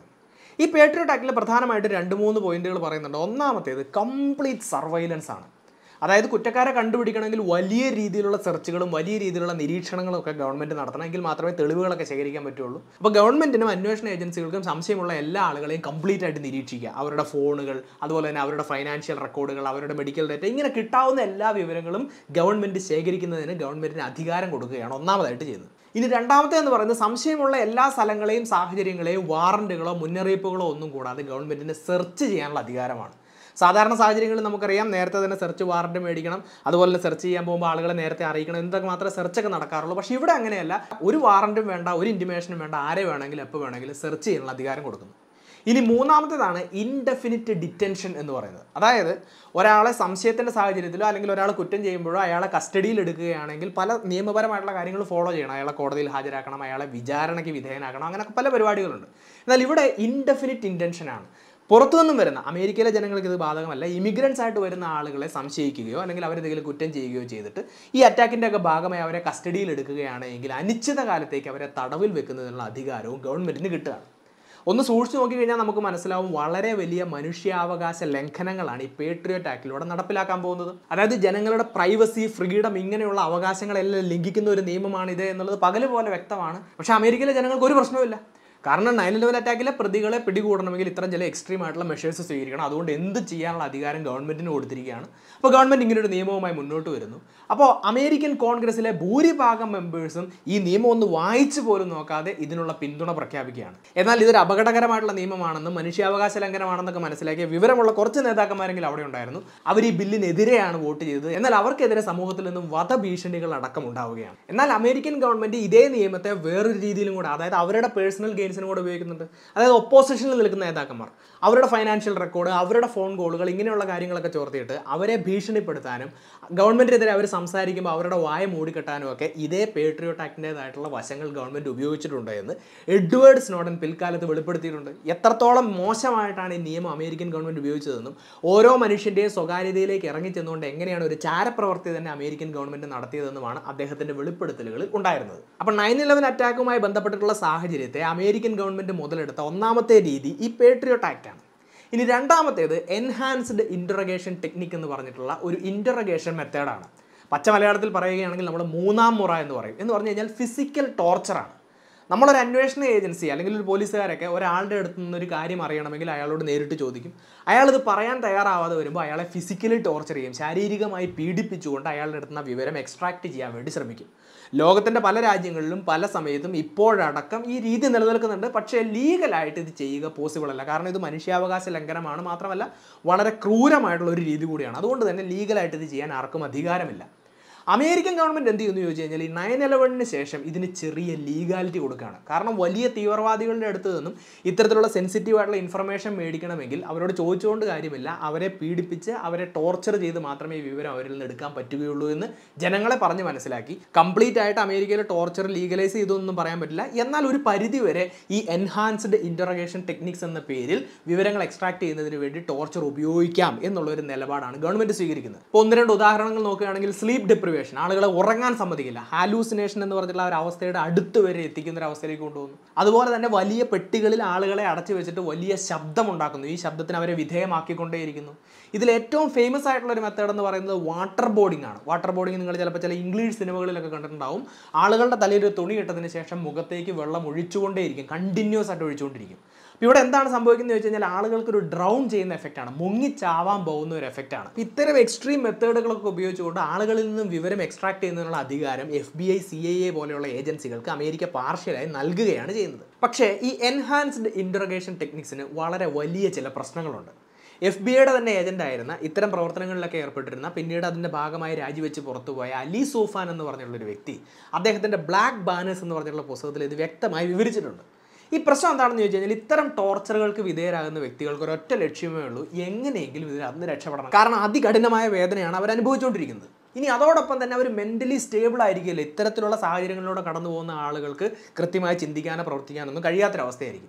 ഈ പേട്രിയോട്ട് ആക്ടിൽ പ്രധാനമായിട്ട് രണ്ട് മൂന്ന് പോയിന്റുകൾ പറയുന്നുണ്ട് ഒന്നാമത്തേത് കംപ്ലീറ്റ് സർവൈലൻസ് ആണ് അതായത് കുറ്റക്കാരെ കണ്ടുപിടിക്കണമെങ്കിൽ വലിയ രീതിയിലുള്ള സെർച്ചുകളും വലിയ രീതിയിലുള്ള നിരീക്ഷണങ്ങളും ഒക്കെ ഗവൺമെൻറ് നടത്തണമെങ്കിൽ മാത്രമേ തെളിവുകളൊക്കെ ശേഖരിക്കാൻ പറ്റുള്ളൂ അപ്പോൾ ഗവൺമെൻറ്റിനും അന്വേഷണ ഏജൻസികൾക്കും സംശയമുള്ള എല്ലാ ആളുകളെയും കംപ്ലീറ്റ് ആയിട്ട് നിരീക്ഷിക്കുക അവരുടെ ഫോണുകൾ അതുപോലെ തന്നെ അവരുടെ ഫൈനാൻഷ്യൽ റെക്കോർഡുകൾ അവരുടെ മെഡിക്കൽ ഡേറ്റ ഇങ്ങനെ കിട്ടാവുന്ന എല്ലാ വിവരങ്ങളും ഗവൺമെൻറ് ശേഖരിക്കുന്നതിന് ഗവൺമെൻറ്റിന് അധികാരം കൊടുക്കുകയാണ് ഒന്നാമതായിട്ട് ചെയ്യുന്നത് ഇനി രണ്ടാമത്തെ എന്ന് പറയുന്നത് സംശയമുള്ള എല്ലാ സ്ഥലങ്ങളെയും സാഹചര്യങ്ങളെയും വാറണ്ടുകളോ മുന്നറിയിപ്പുകളോ ഒന്നും കൂടാതെ ഗവൺമെൻറ്റിന് സെർച്ച് ചെയ്യാനുള്ള അധികാരമാണ് സാധാരണ സാഹചര്യങ്ങളിൽ നമുക്കറിയാം നേരത്തെ തന്നെ സെർച്ച് വാറണ്ട് മേടിക്കണം അതുപോലെ തന്നെ സെർച്ച് ചെയ്യാൻ പോകുമ്പോൾ ആളുകളെ നേരത്തെ അറിയിക്കണം എന്തൊക്കെ മാത്രമേ സെർച്ചൊക്കെ നടക്കാറുള്ളൂ പക്ഷേ ഇവിടെ അങ്ങനെയല്ല ഒരു വാറണ്ടും വേണ്ട ഒരു ഇൻറ്റിമേഷനും വേണ്ട ആരെ വേണമെങ്കിലും എപ്പോൾ വേണമെങ്കിലും സെർച്ച് ചെയ്യാനുള്ള അധികാരം കൊടുക്കുന്നു ഇനി മൂന്നാമത്തേതാണ് ഇൻഡെഫിനിറ്റ് ഡിറ്റൻഷൻ എന്ന് പറയുന്നത് അതായത് ഒരാളെ സംശയത്തിൻ്റെ സാഹചര്യത്തിലോ അല്ലെങ്കിൽ ഒരാൾ കുറ്റം ചെയ്യുമ്പോഴോ അയാളെ കസ്റ്റഡിയിൽ എടുക്കുകയാണെങ്കിൽ പല നിയമപരമായിട്ടുള്ള കാര്യങ്ങൾ ഫോളോ ചെയ്യണം അയാളെ കോടതിയിൽ ഹാജരാക്കണം അയാളെ വിചാരണയ്ക്ക് വിധേയനാക്കണം അങ്ങനെയൊക്കെ പല പരിപാടികളുണ്ട് എന്നാൽ ഇവിടെ ഇൻഡെഫിനിറ്റ് ഇൻറ്റൻഷനാണ് പുറത്തുനിന്നും വരുന്ന അമേരിക്കയിലെ ജനങ്ങൾക്ക് ഇത് ബാധകമല്ല ഇമിഗ്രൻസ് ആയിട്ട് വരുന്ന ആളുകളെ സംശയിക്കുകയോ അല്ലെങ്കിൽ അവരെന്തെങ്കിലും കുറ്റം ചെയ്യുകയോ ചെയ്തിട്ട് ഈ അറ്റാക്കിൻ്റെ ഒക്കെ ഭാഗമായി അവരെ കസ്റ്റഡിയിൽ എടുക്കുകയാണ് എങ്കിൽ അനിശ്ചിത കാലത്തേക്ക് അവരെ തടവിൽ വെക്കുന്നതിനുള്ള അധികാരവും ഗവൺമെൻറ്റിന് കിട്ടുകയാണ് ഒന്ന് സൂക്ഷിച്ചു നോക്കിക്കഴിഞ്ഞാൽ നമുക്ക് മനസ്സിലാവും വളരെ വലിയ മനുഷ്യാവകാശ ലംഘനങ്ങളാണ് ഈ പേട്രിയോട്ട് ആക്ടിലൂടെ നടപ്പിലാക്കാൻ പോകുന്നത് അതായത് ജനങ്ങളുടെ പ്രൈവസി ഫ്രീഡം ഇങ്ങനെയുള്ള അവകാശങ്ങളെല്ലാം ലംഘിക്കുന്ന ഒരു നിയമമാണിത് എന്നുള്ളത് പകല് പോലെ വ്യക്തമാണ് പക്ഷേ അമേരിക്കയിലെ ജനങ്ങൾക്ക് ഒരു പ്രശ്നവുമില്ല കാരണം നയൻ ഇലവൻ അറ്റാക്കിലെ പ്രതികളെ പിടികൂടണമെങ്കിൽ ഇത്തരം ചില എക്സ്ട്രീം ആയിട്ടുള്ള മെഷേഴ്സ് സ്വീകരിക്കണം അതുകൊണ്ട് എന്ത് ചെയ്യാനുള്ള അധികാരം ഗവൺമെന്റിന് കൊടുത്തിരിക്കുകയാണ് അപ്പോൾ ഗവൺമെന്റ് ഇങ്ങനെ ഒരു നിയമവുമായി മുന്നോട്ട് വരുന്നു അപ്പോൾ അമേരിക്കൻ കോൺഗ്രസിലെ ഭൂരിഭാഗം മെമ്പേഴ്സും ഈ നിയമം ഒന്ന് വായിച്ചു പോലും നോക്കാതെ ഇതിനുള്ള പിന്തുണ പ്രഖ്യാപിക്കുകയാണ് എന്നാൽ ഇതൊരു അപകടകരമായിട്ടുള്ള നിയമമാണെന്നും മനുഷ്യാവകാശ ലംഘനമാണെന്നൊക്കെ മനസ്സിലാക്കിയ വിവരമുള്ള കുറച്ച് നേതാക്കന്മാരെങ്കിലും അവിടെ ഉണ്ടായിരുന്നു അവർ ഈ ബില്ലിനെതിരെയാണ് വോട്ട് ചെയ്തത് എന്നാൽ അവർക്കെതിരെ സമൂഹത്തിൽ നിന്നും വധഭീഷണികൾ അടക്കം ഉണ്ടാവുകയാണ് എന്നാൽ അമേരിക്കൻ ഗവൺമെന്റ് ഇതേ നിയമത്തെ വേറൊരു രീതിയിലും കൂടെ അതായത് അവരുടെ പേഴ്സണൽ ഗെയിൻസിനും കൂടെ ഉപയോഗിക്കുന്നുണ്ട് അതായത് ഒപ്പോസിഷനിൽ നിൽക്കുന്ന നേതാക്കന്മാർ അവരുടെ ഫൈനാൻഷ്യൽ റെക്കോർഡ് അവരുടെ ഫോൺ കോളുകൾ ഇങ്ങനെയുള്ള കാര്യങ്ങളൊക്കെ ചോർത്തിയിട്ട് അവരെ ഭീഷണിപ്പെടുത്താനും ഗവൺമെന്റിനെതിരെ അവർ സംസാരിക്കുമ്പോൾ അവരുടെ വായ മൂടിക്കെട്ടാനും ഒക്കെ ഇതേ പേട്രിയോട്ട് ആക്ടിൻ്റെതായിട്ടുള്ള വശങ്ങൾ ഗവൺമെന്റ് ഉപയോഗിച്ചിട്ടുണ്ട് എന്ന് എഡ്വേർഡ് സ്നോഡൻ പിൽക്കാലത്ത് വെളിപ്പെടുത്തിയിട്ടുണ്ട് എത്രത്തോളം മോശമായിട്ടാണ് ഈ നിയമം അമേരിക്കൻ ഗവൺമെന്റ് ഉപയോഗിച്ചതെന്നും ഓരോ മനുഷ്യൻ്റെയും സ്വകാര്യതയിലേക്ക് ഇറങ്ങിച്ചെന്നുകൊണ്ട് എങ്ങനെയാണ് ഒരു ചാരപ്രവൃത്തി തന്നെ അമേരിക്കൻ ഗവൺമെന്റ് നടത്തിയതെന്നുമാണ് അദ്ദേഹത്തിന്റെ വെളിപ്പെടുത്തലുകളിൽ ഉണ്ടായിരുന്നത് അപ്പോൾ നയൻ ഇലവൻ അറ്റാക്കുമായി ബന്ധപ്പെട്ടിട്ടുള്ള സാഹചര്യത്തെ അമേരിക്കൻ ഗവൺമെന്റ് മുതലെടുത്ത ഒന്നാമത്തെ രീതി ഈ പേട്രിയോട്ട് ആക്ട് ആണ് ഇനി രണ്ടാമത്തേത് എൻഹാൻസ്ഡ് ഇൻറ്ററഗേഷൻ ടെക്നിക് എന്ന് പറഞ്ഞിട്ടുള്ള ഒരു ഇൻറ്ററഗേഷൻ മെത്തേഡാണ് പച്ച മലയാളത്തിൽ പറയുകയാണെങ്കിൽ നമ്മൾ മൂന്നാം മുറ എന്ന് പറയും എന്ന് പറഞ്ഞു കഴിഞ്ഞാൽ ഫിസിക്കൽ ടോർച്ചറാണ് നമ്മളൊരു അന്വേഷണ ഏജൻസി അല്ലെങ്കിൽ ഒരു പോലീസുകാരൊക്കെ ഒരാളുടെ അടുത്ത് നിന്ന് ഒരു കാര്യം അറിയണമെങ്കിൽ അയാളോട് നേരിട്ട് ചോദിക്കും അയാളിത് പറയാൻ തയ്യാറാവാതെ വരുമ്പോൾ അയാളെ ഫിസിക്കലി ടോർച്ചർ ചെയ്യും ശാരീരികമായി പീഡിപ്പിച്ചുകൊണ്ട് അയാളുടെ അടുത്ത് നിന്ന് ആ വിവരം എക്സ്ട്രാക്ട് ചെയ്യാൻ വേണ്ടി ശ്രമിക്കും ലോകത്തിൻ്റെ പല രാജ്യങ്ങളിലും പല സമയത്തും ഇപ്പോഴടക്കം ഈ രീതി നിലനിൽക്കുന്നുണ്ട് പക്ഷേ ലീഗലായിട്ട് ഇത് ചെയ്യുക പോസിബിൾ അല്ല കാരണം ഇത് മനുഷ്യാവകാശ ലംഘനമാണ് മാത്രമല്ല വളരെ ക്രൂരമായിട്ടുള്ള ഒരു രീതി കൂടിയാണ് അതുകൊണ്ട് തന്നെ ലീഗലായിട്ട് ഇത് ചെയ്യാൻ ആർക്കും അധികാരമില്ല അമേരിക്കൻ ഗവൺമെന്റ് എന്ത് ചെയ്യുന്നു ചോദിച്ചു കഴിഞ്ഞാൽ ഈ നയൻ ഇലവനിന് ശേഷം ഇതിന് ചെറിയ ലീഗാലിറ്റി കൊടുക്കുകയാണ് കാരണം വലിയ തീവ്രവാദികളുടെ അടുത്ത് നിന്നും ഇത്തരത്തിലുള്ള സെൻസിറ്റീവ് ആയിട്ടുള്ള ഇൻഫർമേഷൻ മേടിക്കണമെങ്കിൽ അവരോട് ചോദിച്ചുകൊണ്ട് കാര്യമില്ല അവരെ പീഡിപ്പിച്ച് അവരെ ടോർച്ചർ ചെയ്ത് മാത്രമേ ഈ വിവരം അവരിൽ നിന്ന് എടുക്കാൻ പറ്റുകയുള്ളൂ എന്ന് ജനങ്ങളെ പറഞ്ഞ് മനസ്സിലാക്കി കംപ്ലീറ്റ് ആയിട്ട് അമേരിക്കയിൽ ടോർച്ചർ ലീഗലൈസ് ചെയ്തൊന്നും പറയാൻ പറ്റില്ല എന്നാൽ ഒരു പരിധി വരെ ഈ എൻഹാൻസ്ഡ് ഇൻറ്ററഗേഷൻ ടെക്നിക്സ് എന്ന പേരിൽ വിവരങ്ങൾ എക്സ്ട്രാക്ട് ചെയ്യുന്നതിന് വേണ്ടി ടോർച്ചർ ഉപയോഗിക്കാം എന്നുള്ള ഒരു നിലപാടാണ് ഗവൺമെന്റ് സ്വീകരിക്കുന്നത് ഇപ്പോൾ ഒന്ന് രണ്ട് ഉദാഹരണങ്ങൾ നോക്കുകയാണെങ്കിൽ സ്ലീപ്പ് ഡിപ്രിവേഷൻ ആളുകളെ ഉറങ്ങാൻ സമ്മതിക്കില്ല ഹാലൂസിനേഷൻ എന്ന് പറഞ്ഞിട്ടുള്ള ആ ഒരു അവസ്ഥയുടെ അടുത്ത് വരെ എത്തിക്കുന്ന ഒരു അവസ്ഥയിലേക്ക് കൊണ്ടുപോകുന്നു അതുപോലെ തന്നെ വലിയ പെട്ടികളിൽ ആളുകളെ അടച്ചു വെച്ചിട്ട് വലിയ ശബ്ദം ഉണ്ടാക്കുന്നു ഈ ശബ്ദത്തിന് അവരെ വിധേയമാക്കിക്കൊണ്ടേയിരിക്കുന്നു ഇതിൽ ഏറ്റവും ഫേമസ് ആയിട്ടുള്ള ഒരു മെത്തേഡ് എന്ന് പറയുന്നത് വാട്ടർ ബോർഡിംഗ് ആണ് വാട്ടർ ബോർഡിംഗ് നിങ്ങൾ ചിലപ്പോൾ ചില ഇംഗ്ലീഷ് സിനിമകളിലൊക്കെ കണ്ടിട്ടുണ്ടാവും ആളുകളുടെ തലയിൽ ഒരു തുണി ഇട്ടതിന് ശേഷം മുഖത്തേക്ക് വെള്ളം ഒഴിച്ചുകൊണ്ടേയിരിക്കും കണ്ടിന്യൂസ് ആയിട്ട് ഒഴിച്ചുകൊണ്ടിരിക്കും അപ്പോൾ ഇവിടെ എന്താണ് സംഭവിക്കുന്നത് വെച്ച് കഴിഞ്ഞാൽ ആളുകൾക്ക് ഒരു ഡ്രൗൺ ചെയ്യുന്ന എഫക്റ്റാണ് മുങ്ങിച്ചാവാൻ പോകുന്ന ഒരു എഫക്റ്റാണ് ഇത്തരം എക്സ്ട്രീം മെത്തേഡുകളൊക്കെ ഉപയോഗിച്ചുകൊണ്ട് ആളുകളിൽ നിന്നും വിവരം എക്സ്ട്രാക്ട് ചെയ്യുന്നതിനുള്ള അധികാരം F B I C I A പോലെയുള്ള ഏജൻസികൾക്ക് അമേരിക്ക പാർഷ്യലായി നൽകുകയാണ് ചെയ്യുന്നത് പക്ഷേ ഈ എൻഹാൻസ്ഡ് ഇൻറ്ററഗേഷൻ ടെക്നിക്സിന് വളരെ വലിയ ചില പ്രശ്നങ്ങളുണ്ട് എഫ് ബി ഐയുടെ തന്നെ ഏജന്റ് ആയിരുന്ന ഇത്തരം പ്രവർത്തനങ്ങളിലൊക്കെ ഏർപ്പെട്ടിരുന്ന പിന്നീട് അതിന്റെ ഭാഗമായി രാജിവെച്ച് പുറത്തുപോയ അലി സൂഫാൻ എന്ന് പറഞ്ഞുള്ള ഒരു വ്യക്തി അദ്ദേഹത്തിന്റെ ബ്ലാക്ക് ബാനേഴ്സ് എന്ന് പറഞ്ഞിട്ടുള്ള പുസ്തകത്തിൽ ഇത് വ്യക്തമായി വിവരിച്ചിട്ടുണ്ട് ഈ പ്രശ്നം എന്താണെന്ന് ചോദിച്ചു കഴിഞ്ഞാൽ ഇത്തരം ടോർച്ചറുകൾക്ക് വിധേയരാകുന്ന വ്യക്തികൾക്ക് ഒരൊറ്റ ലക്ഷ്യമേ ഉള്ളൂ എങ്ങനെയെങ്കിലും ഇതിൽ അന്ന് രക്ഷപ്പെടണം കാരണം അതികഠിനമായ വേദനയാണ് അവർ അനുഭവിച്ചുകൊണ്ടിരിക്കുന്നത് ഇനി അതോടൊപ്പം തന്നെ അവർ മെൻ്റലി സ്റ്റേബിൾ ആയിരിക്കില്ല ഇത്തരത്തിലുള്ള സാഹചര്യങ്ങളിലൂടെ കടന്നു പോകുന്ന ആളുകൾക്ക് കൃത്യമായി ചിന്തിക്കാനോ പ്രവർത്തിക്കാനൊന്നും കഴിയാത്തൊരവസ്ഥയായിരിക്കും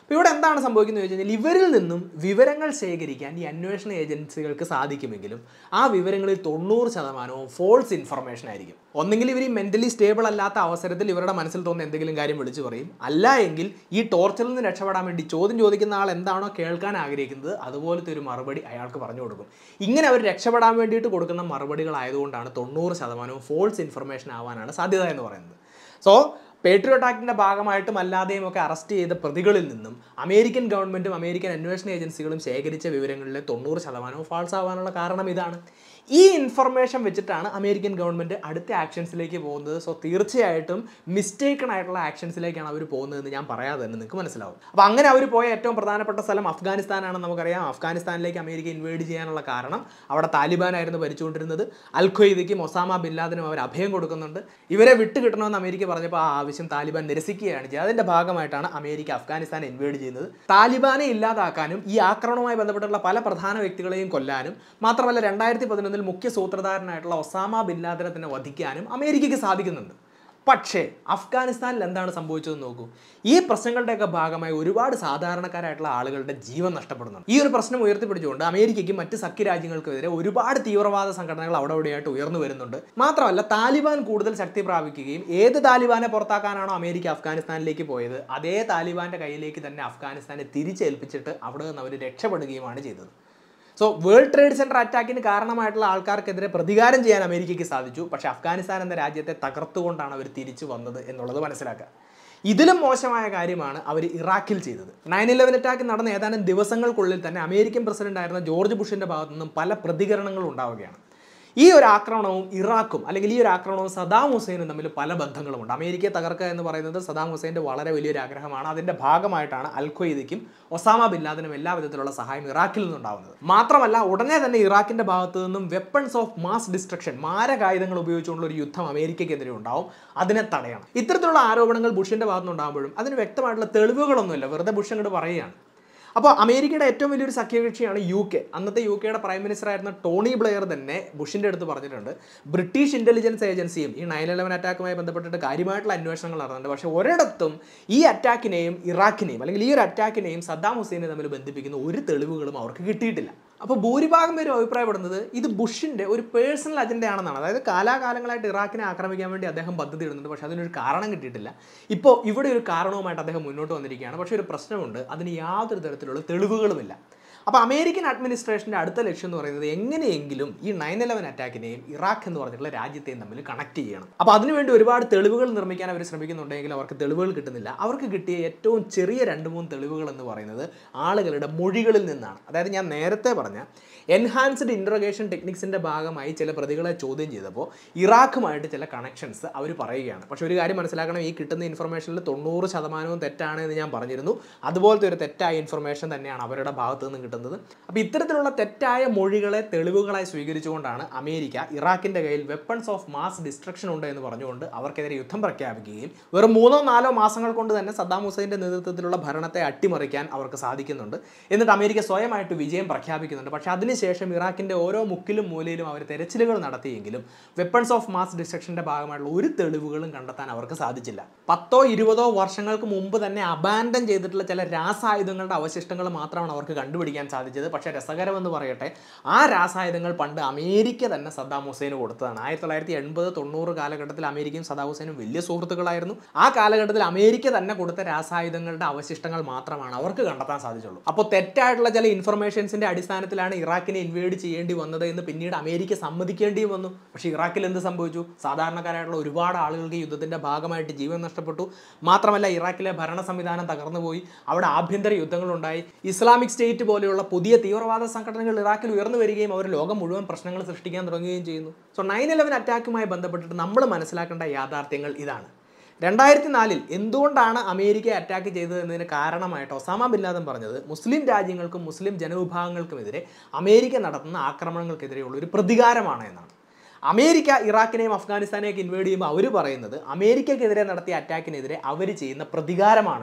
അപ്പോൾ ഇവിടെ എന്താണ് സംഭവിക്കുന്നത് ചോദിച്ചു കഴിഞ്ഞാൽ ഇവരിൽ നിന്നും വിവരങ്ങൾ ശേഖരിക്കാൻ ഈ അന്വേഷണ ഏജൻസികൾക്ക് സാധിക്കുമെങ്കിലും ആ വിവരങ്ങളിൽ തൊണ്ണൂറ് ശതമാനവും ഫോൾസ് ഇൻഫർമേഷൻ ആയിരിക്കും ഒന്നെങ്കിൽ ഇവർ ഈ മെൻ്റലി സ്റ്റേബിൾ അല്ലാത്ത അവസരത്തിൽ ഇവരുടെ മനസ്സിൽ തോന്നുന്ന എന്തെങ്കിലും കാര്യം വിളിച്ചു പറയും അല്ല എങ്കിൽ ഈ ടോർച്ചറിൽ നിന്ന് രക്ഷപ്പെടാൻ വേണ്ടി ചോദ്യം ചോദിക്കുന്ന ആൾ എന്താണോ കേൾക്കാൻ ആഗ്രഹിക്കുന്നത് അതുപോലത്തെ ഒരു മറുപടി അയാൾക്ക് പറഞ്ഞു കൊടുക്കും ഇങ്ങനെ അവർ രക്ഷപ്പെടാൻ വേണ്ടിയിട്ട് കൊടുക്കുന്ന മറുപടികളായതുകൊണ്ടാണ് തൊണ്ണൂറ് ശതമാനവും ഫോൾസ് ഇൻഫർമേഷൻ ആവാനാണ് സാധ്യത എന്ന് പറയുന്നത് സോ പേട്രിയോട്ട് ആക്ടിൻ്റെ ഭാഗമായിട്ടും അല്ലാതെയും ഒക്കെ അറസ്റ്റ് ചെയ്ത പ്രതികളിൽ നിന്നും അമേരിക്കൻ ഗവൺമെൻറ്റും അമേരിക്കൻ അന്വേഷണ ഏജൻസികളും ശേഖരിച്ച വിവരങ്ങളിലെ തൊണ്ണൂറ് ശതമാനവും ഫാൾസ് ആവാനുള്ള കാരണം ഇതാണ് ഈ ഇൻഫർമേഷൻ വെച്ചിട്ടാണ് അമേരിക്കൻ ഗവൺമെൻറ് അടുത്ത ആക്ഷൻസിലേക്ക് പോകുന്നത് സോ തീർച്ചയായിട്ടും മിസ്റ്റേക്കൺ ആയിട്ടുള്ള ആക്ഷൻസിലേക്കാണ് അവർ പോകുന്നതെന്ന് ഞാൻ പറയാതെ തന്നെ നിങ്ങൾക്ക് മനസ്സിലാവും അപ്പോൾ അങ്ങനെ അവർ പോയ ഏറ്റവും പ്രധാനപ്പെട്ട സ്ഥലം അഫ്ഗാനിസ്ഥാനാണെന്ന് നമുക്കറിയാം അഫ്ഗാനിസ്ഥാനിലേക്ക് അമേരിക്ക ഇൻവേഡ് ചെയ്യാനുള്ള കാരണം അവിടെ താലിബാനായിരുന്നു ഭരിച്ചുകൊണ്ടിരുന്നത് അൽ ഖ്വയ്ദയ്ക്കും ഒസാമ ബിൻ ലാദനും അവർ അഭയം കൊടുക്കുന്നുണ്ട് ഇവരെ വിട്ട് കിട്ടണമെന്ന് അമേരിക്ക പറഞ്ഞപ്പോൾ ആ ആവശ്യം താലിബാൻ നിരസിക്കുകയാണ് ചെയ്യുന്നത് അതിൻ്റെ ഭാഗമായിട്ടാണ് അമേരിക്ക അഫ്ഗാനിസ്ഥാനെ ഇൻവേഡ് ചെയ്യുന്നത് താലിബാനെ ഇല്ലാതാക്കാനും ഈ ആക്രമണവുമായി ബന്ധപ്പെട്ടുള്ള പല പ്രധാന വ്യക്തികളെയും കൊല്ലാനും മാത്രമല്ല രണ്ടായിരത്തി പതിനൊന്നിൽ മുഖ്യ സൂത്രധാരനായിട്ടുള്ള ഒസാമ ബിൻ ലാദനെ തന്നെ വധിക്കാനും അമേരിക്കയ്ക്ക് സാധിക്കുന്നുണ്ട് പക്ഷേ അഫ്ഗാനിസ്ഥാനിൽ എന്താണ് സംഭവിച്ചതെന്ന് നോക്കൂ ഈ പ്രശ്നങ്ങളുടെയൊക്കെ ഭാഗമായി ഒരുപാട് സാധാരണക്കാരായിട്ടുള്ള ആളുകളുടെ ജീവൻ നഷ്ടപ്പെടുന്നുണ്ട് ഈ ഒരു പ്രശ്നം ഉയർത്തിപ്പിടിച്ചുകൊണ്ട് അമേരിക്കയ്ക്കും മറ്റ് സഖ്യ രാജ്യങ്ങൾക്കെതിരെ ഒരുപാട് തീവ്രവാദ സംഘടനകൾ അവിടെ ഇവിടെയായിട്ട് ഉയർന്നു വരുന്നുണ്ട് മാത്രമല്ല താലിബാൻ കൂടുതൽ ശക്തി പ്രാപിക്കുകയും ഏത് താലിബാനെ പുറത്താക്കാനാണോ അമേരിക്ക അഫ്ഗാനിസ്ഥാനിലേക്ക് പോയത് അതേ താലിബാന്റെ കയ്യിലേക്ക് തന്നെ അഫ്ഗാനിസ്ഥാനെ തിരിച്ചേൽപ്പിച്ചിട്ട് അവിടെ നിന്ന് അവർ രക്ഷപ്പെടുകയുമാണ് ചെയ്തത് സോ വേൾഡ് ട്രേഡ് സെൻറ്റർ അറ്റാക്കിന് കാരണമായിട്ടുള്ള ആൾക്കാർക്കെതിരെ പ്രതികാരം ചെയ്യാൻ അമേരിക്കയ്ക്ക് സാധിച്ചു പക്ഷേ അഫ്ഗാനിസ്ഥാൻ എന്ന രാജ്യത്തെ തകർത്തുകൊണ്ടാണ് അവർ തിരിച്ചു വന്നത് എന്നുള്ളത് മനസ്സിലാക്കുക ഇതിലും മോശമായ കാര്യമാണ് അവർ ഇറാഖിൽ ചെയ്തത് നയൻ ഇലവൻ അറ്റാക്ക് നടന്ന ഏതാനും ദിവസങ്ങൾക്കുള്ളിൽ തന്നെ അമേരിക്കൻ പ്രസിഡന്റ് ആയിരുന്ന ജോർജ് ബുഷിന്റെ ഭാഗത്തു നിന്നും പല പ്രതികരണങ്ങളും ഉണ്ടാവുകയാണ് ഈ ഒരു ആക്രമണവും ഇറാഖും അല്ലെങ്കിൽ ഈ ഒരു ആക്രമണവും സദാം ഹുസൈനും തമ്മിൽ പല ബന്ധങ്ങളുമുണ്ട് അമേരിക്കയെ തകർക്കുക എന്ന് പറയുന്നത് സദാം ഹുസൈൻ്റെ വളരെ വലിയൊരു ആഗ്രഹമാണ് അതിൻ്റെ ഭാഗമായിട്ടാണ് അൽ ഖ്വയ്ദയ്ക്കും ഒസാമ ബിൻ ലാദനും എല്ലാ വിധത്തിലുള്ള സഹായം ഇറാഖിൽ നിന്നുണ്ടാവുന്നത് മാത്രമല്ല ഉടനെ തന്നെ ഇറാഖിൻ്റെ ഭാഗത്തു നിന്നും വെപ്പൺസ് ഓഫ് മാസ് ഡിസ്ട്രക്ഷൻ മാരകായുധങ്ങൾ ഉപയോഗിച്ചുകൊണ്ടുള്ള ഒരു യുദ്ധം അമേരിക്കയ്ക്കെതിരെ ഉണ്ടാവും അതിനെ തടയണം ഇത്തരത്തിലുള്ള ആരോപണങ്ങൾ ബുഷിൻ്റെ ഭാഗത്തു നിന്നുണ്ടാകുമ്പോഴും അതിന് വ്യക്തമായിട്ടുള്ള തെളിവുകളൊന്നുമില്ല വെറുതെ ബുഷ് അങ്ങോട്ട് പറയുകയാണ് അപ്പോൾ അമേരിക്കയുടെ ഏറ്റവും വലിയൊരു സഖ്യകക്ഷിയാണ് യു കെ അന്നത്തെ യു കെയുടെ പ്രൈം മിനിസ്റ്റർ ആയിരുന്ന ടോണി ബ്ലെയർ തന്നെ ബുഷിൻ്റെ അടുത്ത് പറഞ്ഞിട്ടുണ്ട് ബ്രിട്ടീഷ് ഇൻ്റലിജൻസ് ഏജൻസിയും ഈ നയൻ ഇലവൻ അറ്റാക്കുമായി ബന്ധപ്പെട്ടിട്ട് കാര്യമായിട്ടുള്ള അന്വേഷണങ്ങൾ നടന്നുണ്ട് പക്ഷേ ഒരിടത്തും ഈ അറ്റാക്കിനെയും ഇറാഖിനെയും അല്ലെങ്കിൽ ഈ ഒരു അറ്റാക്കിനെയും സദ്ദാം ഹുസൈനെ തമ്മിൽ ബന്ധിപ്പിക്കുന്ന ഒരു തെളിവുകളും അവർക്ക് കിട്ടിയിട്ടില്ല അപ്പോൾ ഭൂരിഭാഗം പേരും അഭിപ്രായപ്പെടുന്നത് ഇത് ബുഷിൻ്റെ ഒരു പേഴ്സണൽ അജണ്ടയാണെന്നാണ് അതായത് കാലാകാലങ്ങളായിട്ട് ഇറാഖിനെ ആക്രമിക്കാൻ വേണ്ടി അദ്ദേഹം പദ്ധതി ഇടുന്നുണ്ട് പക്ഷേ അതിനൊരു കാരണം കിട്ടിയിട്ടില്ല ഇപ്പോൾ ഇവിടെ ഒരു കാരണവുമായിട്ട് അദ്ദേഹം മുന്നോട്ട് വന്നിരിക്കുകയാണ് പക്ഷേ ഒരു പ്രശ്നമുണ്ട് അതിന് യാതൊരു തരത്തിലുള്ള തെളിവുകളുമില്ല അപ്പോൾ അമേരിക്കൻ അഡ്മിനിസ്ട്രേഷൻ്റെ അടുത്ത ലക്ഷ്യം എന്ന് പറയുന്നത് എങ്ങനെയെങ്കിലും ഈ നയൻ ഇലവൻ അറ്റാക്കിനെയും ഇറാഖ് എന്ന് പറഞ്ഞിട്ടുള്ള രാജ്യത്തെയും തമ്മിൽ കണക്ട് ചെയ്യണം അപ്പോൾ അതിനുവേണ്ടി ഒരുപാട് തെളിവുകൾ നിർമ്മിക്കാൻ അവർ ശ്രമിക്കുന്നുണ്ടെങ്കിൽ അവർക്ക് തെളിവുകൾ കിട്ടുന്നില്ല അവർക്ക് കിട്ടിയ ഏറ്റവും ചെറിയ രണ്ട് മൂന്ന് തെളിവുകൾ എന്ന് പറയുന്നത് ആളുകളുടെ മൊഴികളിൽ നിന്നാണ് അതായത് ഞാൻ നേരത്തെ പറഞ്ഞ എൻഹാൻസ്ഡ് ഇൻട്രോഗേഷൻ ടെക്നിക്സിൻ്റെ ഭാഗമായി ചില പ്രതികളെ ചോദ്യം ചെയ്തപ്പോൾ ഇറാഖുമായിട്ട് ചില കണക്ഷൻസ് അവർ പറയുകയാണ് പക്ഷേ ഒരു കാര്യം മനസ്സിലാക്കണം ഈ കിട്ടുന്ന ഇൻഫർമേഷനിൽ തൊണ്ണൂറ് ശതമാനവും തെറ്റാണ് എന്ന് ഞാൻ പറഞ്ഞിരുന്നു അതുപോലത്തെ ഒരു തെറ്റായ ഇൻഫർമേഷൻ തന്നെയാണ് അവരുടെ ഭാഗത്ത് നിന്ന് കിട്ടുന്നത് അപ്പോൾ ഇത്തരത്തിലുള്ള തെറ്റായ മൊഴികളെ തെളിവുകളായി സ്വീകരിച്ചുകൊണ്ടാണ് അമേരിക്ക ഇറാഖിൻ്റെ കയ്യിൽ വെപ്പൺസ് ഓഫ് മാസ് ഡിസ്ട്രക്ഷൻ ഉണ്ട് എന്ന് പറഞ്ഞുകൊണ്ട് അവർക്കെതിരെ യുദ്ധം പ്രഖ്യാപിക്കുകയും വെറും മൂന്നോ നാലോ മാസങ്ങൾ കൊണ്ട് തന്നെ സദ്ദാം ഹുസൈൻ്റെ നേതൃത്വത്തിലുള്ള ഭരണത്തെ അട്ടിമറിക്കാൻ അവർക്ക് സാധിക്കുന്നുണ്ട് എന്നിട്ട് അമേരിക്ക സ്വയമായിട്ട് വിജയം പ്രഖ്യാപിക്കുന്നുണ്ട് പക്ഷേ അതിനുശേഷം ഇറാഖിൻ്റെ ഓരോ മുക്കിലും മൂലയിലും അവർ തെരച്ചിലുകൾ നടത്തിയെങ്കിലും വെപ്പൺസ് ഓഫ് മാസ് ഡിസ്ട്രക്ഷൻ്റെ ഭാഗമായിട്ടുള്ള ഒരു തെളിവുകളും കണ്ടെത്താൻ അവർക്ക് സാധിച്ചില്ല പത്തോ ഇരുപതോ വർഷങ്ങൾക്ക് മുമ്പ് തന്നെ അബാൻഡൻ ചെയ്തിട്ടുള്ള ചില രാസായുധങ്ങളുടെ അവശിഷ്ടങ്ങൾ മാത്രമാണ് അവർക്ക് കണ്ടുപിടിക്കാൻ സാധിച്ചത് പക്ഷേ രസകരമെന്ന് പറയട്ടെ ആ രാസായുധങ്ങൾ പണ്ട് അമേരിക്ക തന്നെ സദ്ദാം ഹുസൈന് കൊടുത്തതാണ് ആയിരത്തി തൊള്ളായിരത്തി എൺപത് തൊണ്ണൂറ് കാലഘട്ടത്തിൽ അമേരിക്കയും സദ്ദാം ഹുസൈനും വലിയ സുഹൃത്തുക്കളായിരുന്നു ആ കാലഘട്ടത്തിൽ അമേരിക്ക തന്നെ കൊടുത്ത രാസായുധങ്ങളുടെ അവശിഷ്ടങ്ങൾ മാത്രമാണ് അവർക്ക് കണ്ടെത്താൻ സാധിച്ചുള്ളൂ അപ്പോൾ തെറ്റായിട്ടുള്ള ചില ഇൻഫർമേഷൻസിന്റെ അടിസ്ഥാനത്തിലാണ് ഇറാഖിനെ ഇൻവേഡ് ചെയ്യേണ്ടി വന്നത് എന്ന് പിന്നീട് അമേരിക്ക സമ്മതിക്കേണ്ടിയും വന്നു പക്ഷേ ഇറാഖിൽ എന്ത് സംഭവിച്ചു സാധാരണക്കാരായിട്ടുള്ള ഒരുപാട് ആളുകൾക്ക് ഈ യുദ്ധത്തിന്റെ ഭാഗമായിട്ട് ജീവൻ നഷ്ടപ്പെട്ടു മാത്രമല്ല ഇറാഖിലെ ഭരണ സംവിധാനം തകർന്നുപോയി അവിടെ ആഭ്യന്തര യുദ്ധങ്ങളുണ്ടായി ഇസ്ലാമിക് സ്റ്റേറ്റ് പോലെയുള്ള പുതിയ തീവ്രവാദ സംഘടനകൾ ഇറാഖിൽ ഉയർന്നു വരികയും അവർ ലോകം മുഴുവൻ പ്രശ്നങ്ങൾ സൃഷ്ടിക്കാൻ തുടങ്ങുകയും ചെയ്യുന്നു സോ നയൻ ഇലവൻ അറ്റാക്കുമായി ബന്ധപ്പെട്ടിട്ട് നമ്മൾ മനസ്സിലാക്കേണ്ട യാഥാർത്ഥ്യങ്ങൾ ഇതാണ് രണ്ടായിരത്തി നാലിൽ എന്തുകൊണ്ടാണ് അമേരിക്കയെ അറ്റാക്ക് ചെയ്തത് എന്നതിന് കാരണമായിട്ട് ഒസാമ ബിൻ ലാദൻ പറഞ്ഞത് മുസ്ലിം രാജ്യങ്ങൾക്കും മുസ്ലിം ജനവിഭാഗങ്ങൾക്കുമെതിരെ അമേരിക്ക നടത്തുന്ന ആക്രമണങ്ങൾക്കെതിരെയുള്ള ഒരു പ്രതികാരമാണ് എന്നാണ് അമേരിക്ക ഇറാഖിനെയും അഫ്ഗാനിസ്ഥാനെയൊക്കെ ഇൻവേഡ് ചെയ്യുമ്പോൾ അവർ പറയുന്നത് അമേരിക്കക്കെതിരെ നടത്തിയ അറ്റാക്കിനെതിരെ അവർ ചെയ്യുന്ന പ്രതികാരമാണ് എന്നാണ്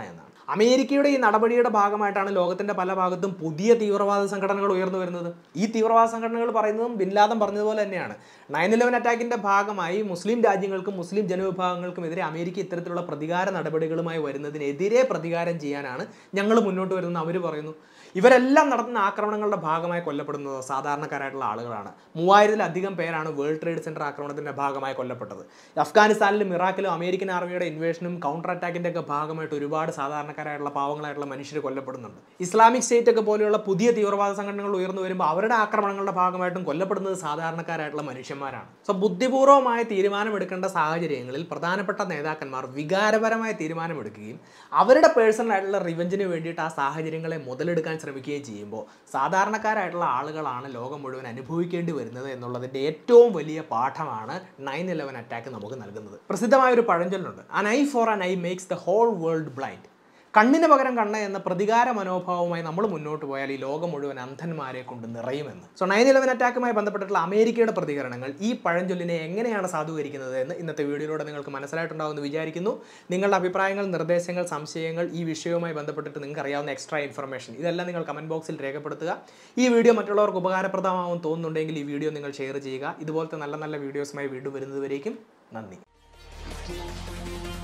അമേരിക്കയുടെ ഈ നടപടിയുടെ ഭാഗമായിട്ടാണ് ലോകത്തിന്റെ പല ഭാഗത്തും പുതിയ തീവ്രവാദ സംഘടനകൾ ഉയർന്നു വരുന്നത് ഈ തീവ്രവാദ സംഘടനകൾ പറയുന്നതും ബിൻ ലാദൻ പറഞ്ഞതുപോലെ തന്നെയാണ് നയൻ ഇലവൻ അറ്റാക്കിന്റെ ഭാഗമായി മുസ്ലിം രാജ്യങ്ങൾക്കും മുസ്ലിം ജനവിഭാഗങ്ങൾക്കും എതിരെ അമേരിക്ക ഇത്തരത്തിലുള്ള പ്രതികാര നടപടികളുമായി വരുന്നതിനെതിരെ പ്രതികാരം ചെയ്യാനാണ് ഞങ്ങൾ മുന്നോട്ട് വരുന്നത് അവർ പറയുന്നു ഇവരെല്ലാം നടത്തുന്ന ആക്രമണങ്ങളുടെ ഭാഗമായി കൊല്ലപ്പെടുന്നത് സാധാരണക്കാരായിട്ടുള്ള ആളുകളാണ് മൂവായിരത്തിലധികം പേരാണ് വേൾഡ് ട്രേഡ് സെന്റർ ആക്രമണത്തിന്റെ ഭാഗമായി കൊല്ലപ്പെട്ടത് അഫ്ഗാനിസ്ഥാനിലും ഇറാഖിലും അമേരിക്കൻ ആർമിയുടെ ഇൻവേഷനും കൗണ്ടർ അറ്റാക്കിന്റെ ഒക്കെ ഭാഗമായിട്ട് ഒരുപാട് സാധാരണക്കാരായിട്ടുള്ള പാവങ്ങളായിട്ടുള്ള മനുഷ്യർ കൊല്ലപ്പെടുന്നുണ്ട് ഇസ്ലാമിക് സ്റ്റേറ്റ് ഒക്കെ പോലെയുള്ള പുതിയ തീവ്രവാദ സംഘടനകൾ ഉയർന്നു വരുമ്പോൾ അവരുടെ ആക്രമണങ്ങളുടെ ഭാഗമായിട്ടും കൊല്ലപ്പെടുന്നത് സാധാരണക്കാരായിട്ടുള്ള മനുഷ്യന്മാരാണ് സോ ബുദ്ധിപൂർവമായ തീരുമാനമെടുക്കേണ്ട സാഹചര്യങ്ങളിൽ പ്രധാനപ്പെട്ട നേതാക്കന്മാർ വികാരപരമായ തീരുമാനമെടുക്കുകയും അവരുടെ പേഴ്സണൽ ആയിട്ടുള്ള റിവഞ്ചിന് വേണ്ടിയിട്ട് ആ സാഹചര്യങ്ങളെ മുതലെടുക്കാൻ ശ്രമിക്കുകയും ചെയ്യുമ്പോൾ സാധാരണക്കാരായിട്ടുള്ള ആളുകളാണ് ലോകം മുഴുവൻ അനുഭവിക്കേണ്ടി വരുന്നത് എന്നുള്ളതിൻ്റെ ഏറ്റവും വലിയ പാഠമാണ് നയൻ ഇലവൻ അറ്റാക്ക് നമുക്ക് നൽകുന്നത് പ്രസിദ്ധമായ ഒരു പഴഞ്ചൊല്ലുണ്ട് an eye for an eye makes the whole world blind കണ്ണിന് പകരം കണ്ണ് എന്ന പ്രതികാര മനോഭാവവുമായി നമ്മൾ മുന്നോട്ട് പോയാൽ ഈ ലോകം മുഴുവൻ അന്ധന്മാരെ കൊണ്ട് നിറയുമെന്ന് സോ നയൻ ഇലവൻ അറ്റാക്കുമായി ബന്ധപ്പെട്ടിട്ടുള്ള അമേരിക്കയുടെ പ്രതികരണങ്ങൾ ഈ പഴഞ്ചൊല്ലിനെ എങ്ങനെയാണ് സാധൂകരിക്കുന്നത് എന്ന് ഇന്നത്തെ വീഡിയോയിലൂടെ നിങ്ങൾക്ക് മനസ്സിലായിട്ടുണ്ടാവുമെന്ന് വിചാരിക്കുന്നു നിങ്ങളുടെ അഭിപ്രായങ്ങൾ നിർദ്ദേശങ്ങൾ സംശയങ്ങൾ ഈ വിഷയവുമായി ബന്ധപ്പെട്ടിട്ട് നിങ്ങൾക്ക് അറിയാവുന്ന എക്സ്ട്രാ ഇൻഫർമേഷൻ ഇതെല്ലാം നിങ്ങൾ കമൻറ്റ് ബോക്സിൽ രേഖപ്പെടുത്തുക ഈ വീഡിയോ മറ്റുള്ളവർക്ക് ഉപകാരപ്രദമാവും തോന്നുന്നുണ്ടെങ്കിൽ ഈ വീഡിയോ നിങ്ങൾ ഷെയർ ചെയ്യുക ഇതുപോലത്തെ നല്ല നല്ല വീഡിയോസുമായി വീണ്ടും വരുന്നതുവരേക്കും നന്ദി